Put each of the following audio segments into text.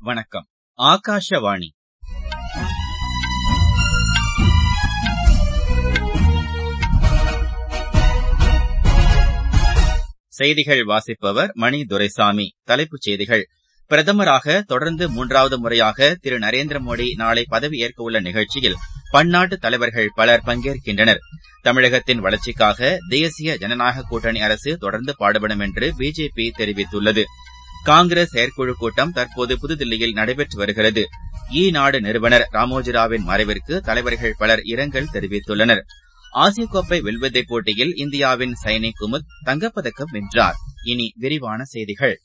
வணக்கம் ஆகாஷவாணி செய்திகள் வாசிப்பவர் மணி துரைசாமி தலைப்புச் செய்திகள் பிரதமராக தொடர்ந்து மூன்றாவது முறையாக திரு நரேந்திர மோடி நாளை பதவியேற்க உள்ள நிகழ்ச்சியில் பன்னாட்டு தலைவர்கள் பலர் பங்கேற்கின்றனர் தமிழகத்தின் வளர்ச்சிக்காக தேசிய ஜனநாயக கூட்டணி அரசு தொடர்ந்து பாடுபடும் என்று பிஜேபி தெரிவித்துள்ளது காங்கிரஸ் செயற்குழு கூட்டம் தற்போது புதுதில்லியில் நடைபெற்று வருகிறது ஈ நாடு நிறுவனர் ராமோஜிராவின் மறைவிற்கு தலைவர்கள் பலர் இரங்கல் தெரிவித்துள்ளனர் ஆசிய கோப்பை வில்வித்தை போட்டியில் இந்தியாவின் சைனி குமுத் தங்கப்பதக்கம் வென்றார் இனி விரிவான செய்திகள்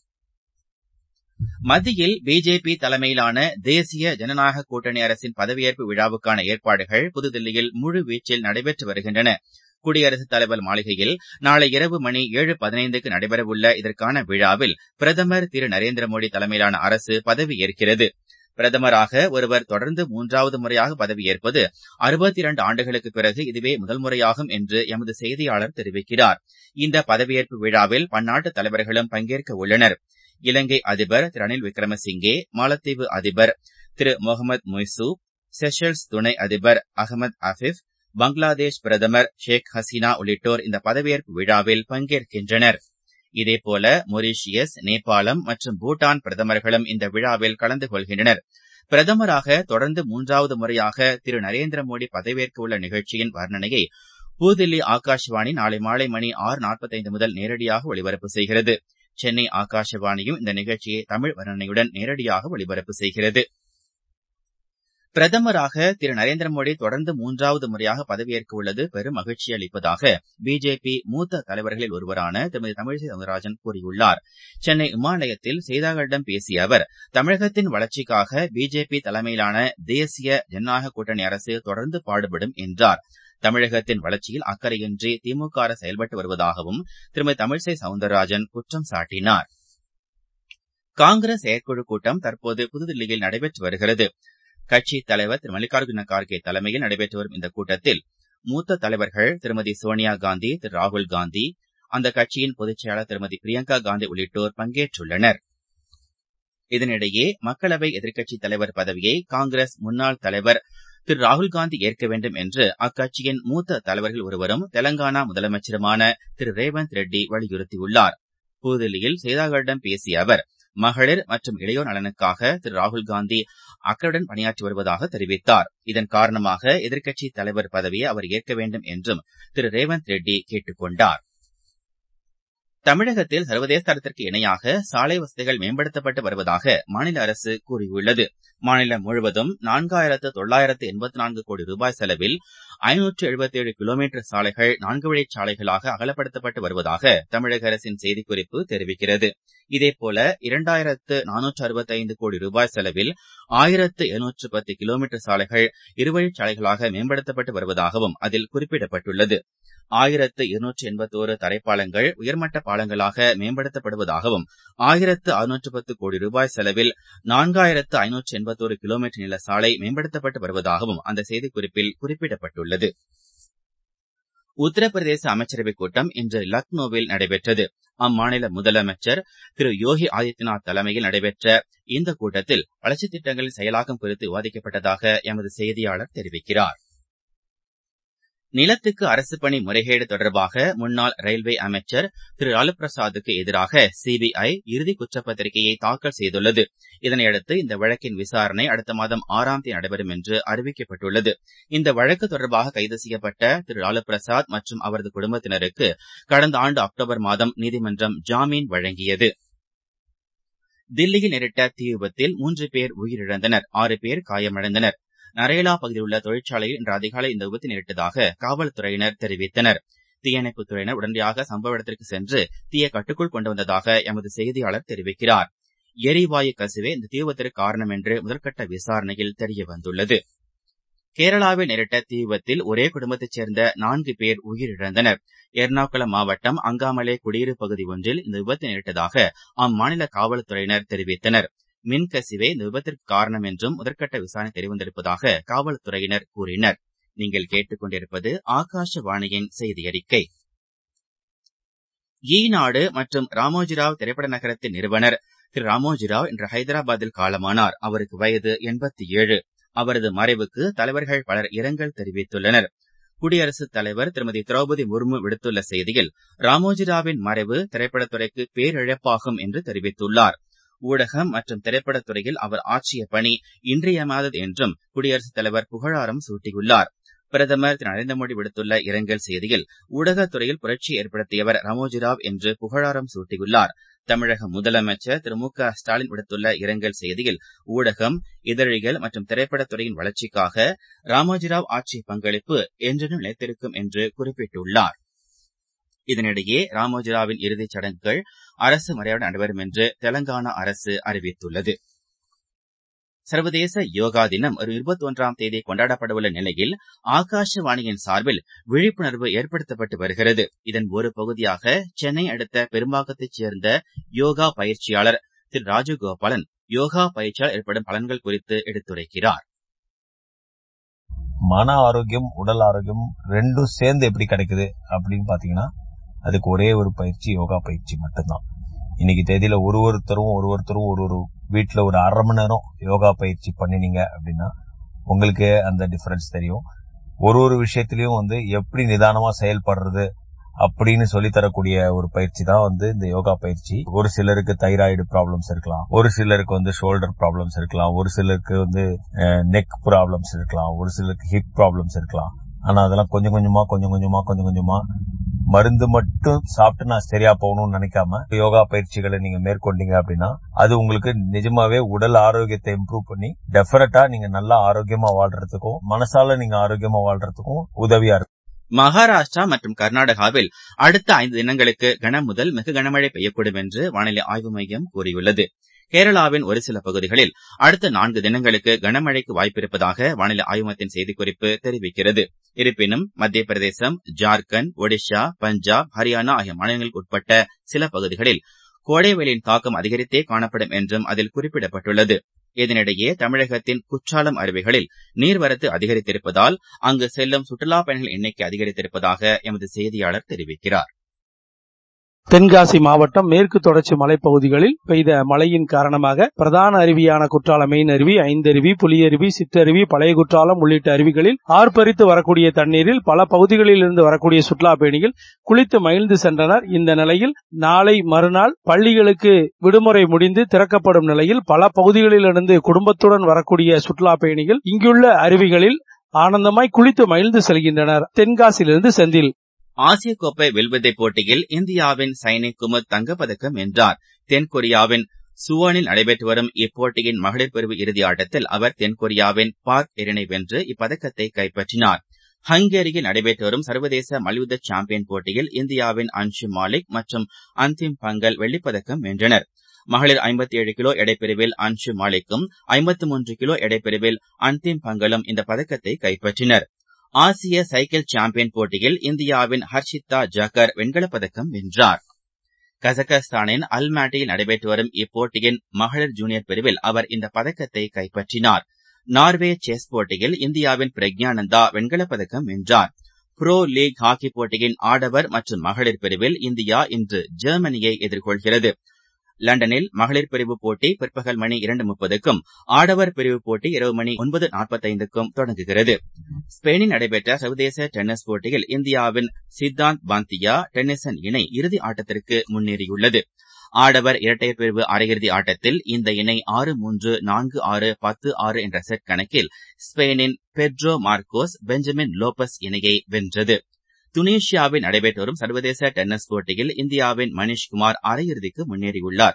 மத்தியில் பிஜேபி தலைமையிலான தேசிய ஜனநாயக கூட்டணி அரசின் பதவியேற்பு விழாவுக்கான ஏற்பாடுகள் புதுதில்லியில் முழுவீச்சில் நடைபெற்று வருகின்றன குடியரசுத் தலைவர் மாளிகையில் நாளை இரவு மணி ஏழு பதினைந்துக்கு நடைபெறவுள்ள இதற்கான விழாவில் பிரதமர் திரு நரேந்திர மோடி தலைமையிலான அரசு பதவியேற்கிறது பிரதமராக ஒருவர் தொடர்ந்து மூன்றாவது முறையாக பதவியேற்பது அறுபத்தி இரண்டு ஆண்டுகளுக்கு பிறகு இதுவே முதல் முறையாகும் என்று எமது செய்தியாளர் தெரிவிக்கிறார் இந்த பதவியேற்பு விழாவில் பன்னாட்டு தலைவர்களும் பங்கேற்க உள்ளனர் இலங்கை அதிபர் திரு ரணில் விக்ரமசிங்கே மாலத்தீவு அதிபர் திரு முகமது மொய்சூப் செஷல்ஸ் துணை அதிபர் அகமது அபிப் பங்களாதேஷ் பிரதமர் ஷேக் ஹசீனா உள்ளிட்டோர் இந்த பதவியேற்பு விழாவில் பங்கேற்கின்றனர் இதேபோல மொரீஷியஸ் நேபாளம் மற்றும் பூட்டான் பிரதமர்களும் இந்த விழாவில் கலந்து கொள்கின்றனர் பிரதமராக தொடர்ந்து மூன்றாவது முறையாக திரு நரேந்திர மோடி பதவியேற்க உள்ள நிகழ்ச்சியின் வர்ணனையை புதுதில்லி ஆகாஷவாணி நாளை மாலை மணி ஆறு நாற்பத்தைந்து முதல் நேரடியாக ஒலிபரப்பு செய்கிறது சென்னை ஆகாஷவாணியும் இந்த நிகழ்ச்சியை தமிழ் வர்ணனையுடன் நேரடியாக ஒலிபரப்பு செய்கிறது பிரதமராக திரு நரேந்திர மோடி தொடர்ந்து மூன்றாவது முறையாக பதவியேற்க உள்ளது பெரும் மகிழ்ச்சி அளிப்பதாக பிஜேபி மூத்த தலைவர்களில் ஒருவரான திருமதி தமிழிசை சவுந்தரராஜன் கூறியுள்ளார் சென்னை விமான நிலையத்தில் செய்தியாளர்களிடம் பேசிய அவர் தமிழகத்தின் வளர்ச்சிக்காக பிஜேபி தலைமையிலான தேசிய ஜனநாயக கூட்டணி அரசு தொடர்ந்து பாடுபடும் என்றார் தமிழகத்தின் வளர்ச்சியில் அக்கறையின்றி திமுக அரசு செயல்பட்டு வருவதாகவும் திருமதி தமிழிசை சவுந்தரராஜன் குற்றம் சாட்டினார் காங்கிரஸ் செயற்குழு கூட்டம் தற்போது புதுதில்லியில் நடைபெற்று வருகிறது கட்சித் தலைவர் திரு மல்லிகார்ஜுன கார்கே தலைமையில் நடைபெற்று வரும் இந்த கூட்டத்தில் மூத்த தலைவர்கள் திருமதி சோனியா காந்தி திரு ராகுல் காந்தி அந்த கட்சியின் பொதுச் செயலாளர் திருமதி பிரியங்கா காந்தி உள்ளிட்டோர் பங்கேற்றுள்ளனர் இதனிடையே மக்களவை எதிர்க்கட்சித் தலைவர் பதவியை காங்கிரஸ் முன்னாள் தலைவர் திரு ராகுல்காந்தி ஏற்க வேண்டும் என்று அக்கட்சியின் மூத்த தலைவர்கள் ஒருவரும் தெலங்கானா முதலமைச்சருமான திரு ரேவந்த் ரெட்டி வலியுறுத்தியுள்ளார் புதுதில்லியில் செய்தியாளர்களிடம் பேசிய அவர் மகளிர் மற்றும் இளையோர் நலனுக்காக திரு ராகுல்காந்தி அக்கறையுடன் பணியாற்றி வருவதாக தெரிவித்தார் இதன் காரணமாக எதிர்க்கட்சித் தலைவர் பதவியை அவர் ஏற்க வேண்டும் என்றும் திரு ரேவந்த் ரெட்டி கேட்டுக் கொண்டார் தமிழகத்தில் சர்வதேச தரத்திற்கு இணையாக சாலை வசதிகள் மேம்படுத்தப்பட்டு வருவதாக மாநில அரசு கூறியுள்ளது மாநிலம் முழுவதும் நான்காயிரத்து தொள்ளாயிரத்து எண்பத்தி நான்கு கோடி ரூபாய் செலவில் ஐநூற்று எழுபத்தி ஏழு கிலோமீட்டர் சாலைகள் நான்கு வழிச் சாலைகளாக அகலப்படுத்தப்பட்டு வருவதாக தமிழக அரசின் செய்திக்குறிப்பு தெரிவிக்கிறது இதேபோல இரண்டாயிரத்து நானூற்று அறுபத்தி ஐந்து கோடி ரூபாய் செலவில் ஆயிரத்து எழுநூற்று பத்து கிலோமீட்டர் சாலைகள் இருவழிச் சாலைகளாக மேம்படுத்தப்பட்டு வருவதாகவும் அதில் குறிப்பிடப்பட்டுள்ளது ஆயிரத்து இருநூற்று எண்பத்தோரு தரைப்பாலங்கள் உயர்மட்ட பாலங்களாக மேம்படுத்தப்படுவதாகவும் ஆயிரத்து அறுநூற்று பத்து கோடி ரூபாய் செலவில் நான்காயிரத்து ஐநூற்று எண்பத்தோரு கிலோமீட்டர் நீள சாலை மேம்படுத்தப்பட்டு வருவதாகவும் அந்த செய்திக்குறிப்பில் குறிப்பிடப்பட்டுள்ளது உத்தரப்பிரதேச அமைச்சரவைக் கூட்டம் இன்று லக்னோவில் நடைபெற்றது அம்மாநில முதலமைச்சர் திரு யோகி ஆதித்யநாத் தலைமையில் நடைபெற்ற இந்த கூட்டத்தில் வளர்ச்சித் திட்டங்களின் செயலாக்கம் குறித்து விவாதிக்கப்பட்டதாக எமது செய்தியாளர் தெரிவிக்கிறார் நிலத்துக்கு அரசு பணி முறைகேடு தொடர்பாக முன்னாள் ரயில்வே அமைச்சர் திரு லாலு பிரசாத்துக்கு எதிராக சிபிஐ இறுதி குற்றப்பத்திரிகையை தாக்கல் செய்துள்ளது இதனையடுத்து இந்த வழக்கின் விசாரணை அடுத்த மாதம் ஆறாம் தேதி நடைபெறும் என்று அறிவிக்கப்பட்டுள்ளது இந்த வழக்கு தொடர்பாக கைது செய்யப்பட்ட திரு லாலு பிரசாத் மற்றும் அவரது குடும்பத்தினருக்கு கடந்த ஆண்டு அக்டோபர் மாதம் நீதிமன்றம் ஜாமீன் வழங்கியது தில்லியில் நேரிட்ட தீ விபத்தில் மூன்று பேர் உயிரிழந்தனர் ஆறு பேர் காயமடைந்தனர் நரேலா பகுதியில் உள்ள தொழிற்சாலையில் இன்று அதிகாலை இந்த விபத்து நேரிட்டதாக காவல்துறையினர் தெரிவித்தனர் தீயணைப்புத் துறையினர் உடனடியாக சம்பவ இடத்திற்கு சென்று தீயை கட்டுக்குள் கொண்டு வந்ததாக எமது செய்தியாளர் தெரிவிக்கிறார் எரிவாயு கசிவே இந்த தீ விபத்திற்கு காரணம் என்று முதற்கட்ட விசாரணையில் தெரியவந்துள்ளது கேரளாவில் நேரிட்ட தீ விபத்தில் ஒரே குடும்பத்தைச் சேர்ந்த நான்கு பேர் உயிரிழந்தனர் எர்ணாகுளம் மாவட்டம் அங்காமலே குடியிருப்பு பகுதி ஒன்றில் இந்த விபத்து நேரிட்டதாக அம்மாநில காவல்துறையினர் தெரிவித்தனர் மின்கசிவே இந்த விபத்திற்கு காரணம் என்றும் முதற்கட்ட விசாரணை தெரிவந்திருப்பதாக காவல்துறையினர் கூறினர் நீங்கள் கேட்டுக்கொண்டிருப்பது ஆகாஷவாணியின் செய்தி அறிக்கை ஈநாடு மற்றும் ராமோஜிராவ் திரைப்பட நகரத்தின் நிறுவனர் திரு ராமோஜிராவ் இன்று ஹைதராபாத்தில் காலமானார் அவருக்கு வயது எண்பத்தி ஏழு அவரது மறைவுக்கு தலைவர்கள் பலர் இரங்கல் தெரிவித்துள்ளனர் குடியரசுத் தலைவர் திருமதி திரௌபதி முர்மு விடுத்துள்ள செய்தியில் ராமோஜிராவின் மறைவு திரைப்படத்துறைக்கு பேரிழப்பாகும் என்று தெரிவித்துள்ளார் ஊடகம் மற்றும் திரைப்படத்துறையில் அவர் ஆற்றிய பணி இன்றியமையாதது என்றும் குடியரசுத் தலைவர் புகழாரம் சூட்டியுள்ளார் பிரதமர் திரு நரேந்திர மோடி விடுத்துள்ள இரங்கல் செய்தியில் ஊடகத்துறையில் புரட்சி ஏற்படுத்தியவர் ராமோஜிராவ் என்று புகழாரம் சூட்டியுள்ளார் தமிழக முதலமைச்சர் திரு மு க ஸ்டாலின் விடுத்துள்ள இரங்கல் செய்தியில் ஊடகம் இதழிகள் மற்றும் திரைப்படத்துறையின் வளர்ச்சிக்காக ராமோஜிராவ் ஆற்றிய பங்களிப்பு என்றென்றும் நிலைத்திருக்கும் என்று குறிப்பிட்டுள்ளார் இதனிடையே ராமோஜிராவின் இறுதிச் சடங்குகள் அரசு முறையுடன் நடைபெறும் என்று தெலங்கானா அரசு அறிவித்துள்ளது சர்வதேச யோகா தினம் வரும் இருபத்தி ஒன்றாம் தேதி கொண்டாடப்படவுள்ள நிலையில் ஆகாஷவாணியின் சார்பில் விழிப்புணர்வு ஏற்படுத்தப்பட்டு வருகிறது இதன் ஒரு பகுதியாக சென்னை அடுத்த பெரும்பாக்கத்தைச் சேர்ந்த யோகா பயிற்சியாளர் திரு ராஜகோபாலன் யோகா பயிற்சியால் ஏற்படும் பலன்கள் குறித்து எடுத்துரைக்கிறார் மன ஆரோக்கியம் உடல் ஆரோக்கியம் ரெண்டும் சேர்ந்து எப்படி கிடைக்குது அப்படின்னு பாத்தீங்கன்னா அதுக்கு ஒரே ஒரு பயிற்சி யோகா பயிற்சி மட்டும்தான் இன்னைக்கு தேதியில ஒரு ஒருத்தரும் ஒரு ஒருத்தரும் ஒரு ஒரு வீட்டுல ஒரு அரை மணி நேரம் யோகா பயிற்சி பண்ணினீங்க அப்படின்னா உங்களுக்கு அந்த டிஃபரன்ஸ் தெரியும் ஒரு ஒரு விஷயத்திலயும் வந்து எப்படி நிதானமா செயல்படுறது அப்படின்னு சொல்லி தரக்கூடிய ஒரு பயிற்சி தான் வந்து இந்த யோகா பயிற்சி ஒரு சிலருக்கு தைராய்டு ப்ராப்ளம்ஸ் இருக்கலாம் ஒரு சிலருக்கு வந்து ஷோல்டர் ப்ராப்ளம்ஸ் இருக்கலாம் ஒரு சிலருக்கு வந்து நெக் ப்ராப்ளம்ஸ் இருக்கலாம் ஒரு சிலருக்கு ஹிப் ப்ராப்ளம்ஸ் இருக்கலாம் ஆனா அதெல்லாம் கொஞ்சம் கொஞ்சமா கொஞ்சம் கொஞ்சமா கொஞ்சம் கொஞ்சமா மருந்து மட்டும் சாப்பிட்டு நான் சரியா போகணும்னு நினைக்காம யோகா பயிற்சிகளை நீங்க மேற்கொண்டீங்க அப்படின்னா அது உங்களுக்கு நிஜமாவே உடல் ஆரோக்கியத்தை இம்ப்ரூவ் பண்ணி டெஃபினட்டா நீங்க நல்லா ஆரோக்கியமா வாழ்றதுக்கும் மனசால நீங்க ஆரோக்கியமா வாழ்றதுக்கும் உதவியா இருக்கும் மகாராஷ்டிரா மற்றும் கர்நாடகாவில் அடுத்த ஐந்து தினங்களுக்கு கன முதல் மிக கனமழை பெய்யக்கூடும் என்று வானிலை ஆய்வு மையம் கூறியுள்ளது கேரளாவின் ஒரு சில பகுதிகளில் அடுத்த நான்கு தினங்களுக்கு கனமழைக்கு வாய்ப்பிருப்பதாக வானிலை ஆய்வு மையத்தின் செய்திக்குறிப்பு தெரிவிக்கிறது இருப்பினும் மத்திய பிரதேசம் ஜார்க்கண்ட் ஒடிஷா பஞ்சாப் ஹரியானா ஆகிய மாநிலங்களுக்கு உட்பட்ட சில பகுதிகளில் கோடை வெயிலின் தாக்கம் அதிகரித்தே காணப்படும் என்றும் அதில் குறிப்பிடப்பட்டுள்ளது இதனிடையே தமிழகத்தின் குற்றாலம் அருவிகளில் நீர்வரத்து அதிகரித்திருப்பதால் அங்கு செல்லும் சுற்றுலாப் பயணிகள் எண்ணிக்கை அதிகரித்திருப்பதாக எமது செய்தியாளர் தெரிவிக்கிறார் தென்காசி மாவட்டம் மேற்கு தொடர்ச்சி மலைப்பகுதிகளில் பெய்த மழையின் காரணமாக பிரதான அருவியான குற்றாலம் மெயின் அருவி ஐந்தருவி புலியருவி சிற்றருவி பழைய குற்றாலம் உள்ளிட்ட அருவிகளில் ஆர்ப்பரித்து வரக்கூடிய தண்ணீரில் பல பகுதிகளில் இருந்து வரக்கூடிய சுற்றுலா பயணிகள் குளித்து மகிழ்ந்து சென்றனர் இந்த நிலையில் நாளை மறுநாள் பள்ளிகளுக்கு விடுமுறை முடிந்து திறக்கப்படும் நிலையில் பல பகுதிகளிலிருந்து குடும்பத்துடன் வரக்கூடிய சுற்றுலா பயணிகள் இங்குள்ள அருவிகளில் ஆனந்தமாய் குளித்து மகிழ்ந்து செல்கின்றனர் தென்காசியிலிருந்து செந்தில் ஆசிய கோப்பை வில்வித்தை போட்டியில் இந்தியாவின் சைனிக் குமுத் தங்கப்பதக்கம் வென்றார் தென்கொரியாவின் சுவோனில் நடைபெற்று வரும் இப்போட்டியின் மகளிர் பிரிவு இறுதி ஆட்டத்தில் அவர் தென்கொரியாவின் பார்க் எரினை வென்று இப்பதக்கத்தை கைப்பற்றினார் ஹங்கேரியில் நடைபெற்று வரும் சர்வதேச மல்யுத்த சாம்பியன் போட்டியில் இந்தியாவின் அன்ஷு மாலிக் மற்றும் அந்திம் பங்கல் வெள்ளிப்பதக்கம் வென்றனர் மகளிர் ஐம்பத்தி ஏழு கிலோ எடைப்பிரிவில் அன்ஷு மாலிக்கும் ஐம்பத்தி மூன்று கிலோ எடைப்பிரிவில் அந்திம் பங்கலும் இந்த பதக்கத்தை கைப்பற்றினர் ஆசிய சைக்கிள் சாம்பியன் போட்டியில் இந்தியாவின் ஹர்ஷிதா ஜக்கர் வெண்கலப் பதக்கம் வென்றார் கசகஸ்தானின் அல்மாட்டியில் நடைபெற்று வரும் இப்போட்டியின் மகளிர் ஜூனியர் பிரிவில் அவர் இந்த பதக்கத்தை கைப்பற்றினார் நார்வே செஸ் போட்டியில் இந்தியாவின் பிரக்ஞானந்தா வெண்கலப் பதக்கம் வென்றார் புரோ லீக் ஹாக்கி போட்டியின் ஆடவர் மற்றும் மகளிர் பிரிவில் இந்தியா இன்று ஜெர்மனியை எதிர்கொள்கிறது லண்டனில் மகளிர் பிரிவு போட்டி பிற்பகல் மணி இரண்டு முப்பதுக்கும் ஆடவர் பிரிவு போட்டி இரவு மணி ஒன்பது நாற்பத்தைந்துக்கும் தொடங்குகிறது ஸ்பெயினில் நடைபெற்ற சர்வதேச டென்னிஸ் போட்டியில் இந்தியாவின் சித்தாந்த் பாந்தியா டென்னிசன் இணை இறுதி ஆட்டத்திற்கு முன்னேறியுள்ளது ஆடவர் இரட்டையர் பிரிவு அரையிறுதி ஆட்டத்தில் இந்த இணை ஆறு மூன்று நான்கு ஆறு பத்து ஆறு என்ற செட் கணக்கில் ஸ்பெயினின் பெட்ரோ மார்க்கோஸ் பெஞ்சமின் லோபஸ் இணையை வென்றது துனிஷியாவில் நடைபெற்று வரும் சர்வதேச டென்னிஸ் போட்டியில் இந்தியாவின் மணிஷ்குமார் அரையிறுதிக்கு முன்னேறியுள்ளார்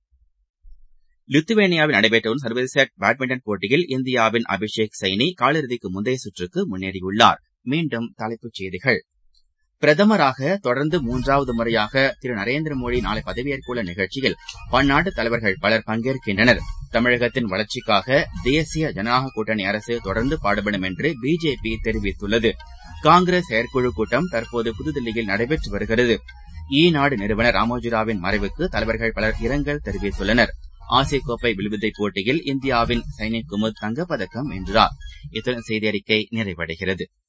லித்துவேனியாவில் நடைபெற்று வரும் சர்வதேச பேட்மிண்டன் போட்டியில் இந்தியாவின் அபிஷேக் சைனி காலிறுதிக்கு முந்தைய சுற்றுக்கு முன்னேறியுள்ளார் மீண்டும் தலைப்புச் செய்திகள் பிரதமராக தொடர்ந்து மூன்றாவது முறையாக திரு நரேந்திர மோடி நாளை பதவியேற்கவுள்ள நிகழ்ச்சியில் பன்னாட்டு தலைவர்கள் பலர் பங்கேற்கின்றனர் தமிழகத்தின் வளர்ச்சிக்காக தேசிய ஜனநாயக கூட்டணி அரசு தொடர்ந்து பாடுபடும் என்று பிஜேபி தெரிவித்துள்ளது காங்கிரஸ் செயற்குழு கூட்டம் தற்போது புதுதில்லியில் நடைபெற்று வருகிறது ஈ நாடு நிறுவனர் ராமோஜிராவின் மறைவுக்கு தலைவர்கள் பலர் இரங்கல் தெரிவித்துள்ளனர் ஆசிய கோப்பை வில்வித்தை போட்டியில் இந்தியாவின் சைனிக் குமுத் தங்கப்பதக்கம் வென்றார் இத்துடன் செய்தி அறிக்கை நிறைவடைகிறது